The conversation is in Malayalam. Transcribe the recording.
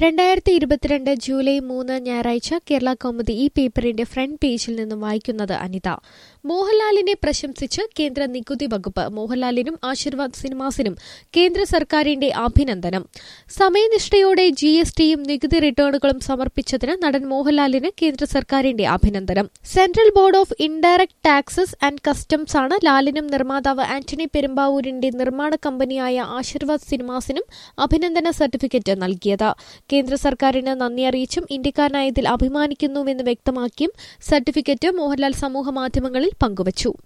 രണ്ടായിരത്തി ഇരുപത്തിരണ്ട് ജൂലൈ മൂന്ന് ഞായറാഴ്ച കേരള കൗമുദി ഈ പേപ്പറിന്റെ ഫ്രണ്ട് പേജിൽ നിന്നും വായിക്കുന്നത് അനിത മോഹൻലാലിനെ പ്രശംസിച്ച് കേന്ദ്ര നികുതി വകുപ്പ് മോഹൻലാലിനും ആശീർവാദ് സിനിമാസിനും കേന്ദ്ര സർക്കാരിന്റെ അഭിനന്ദനം സമയനിഷ്ഠയോടെ ജി എസ് ടിയും നികുതി റിട്ടേണുകളും സമർപ്പിച്ചതിന് നടൻ മോഹൻലാലിന് കേന്ദ്ര സർക്കാരിന്റെ അഭിനന്ദനം central board of indirect taxes and customs ആണ് ലാലിനും നിർമ്മാതാവ് ആന്റണി പെരുമ്പാവൂരിന്റെ നിർമ്മാണ കമ്പനിയായ ആശീർവാദ് സിനിമാസിനും അഭിനന്ദന സർട്ടിഫിക്കറ്റ് നൽകിയത് കേന്ദ്ര സർക്കാരിന് നന്ദി അറിയിച്ചും ഇന്ത്യക്കാരനായതിൽ അഭിമാനിക്കുന്നുവെന്ന് വ്യക്തമാക്കിയും സർട്ടിഫിക്കറ്റ് മോഹൻലാൽ സമൂഹമാധ്യമങ്ങളിൽ പങ്കുവച്ചു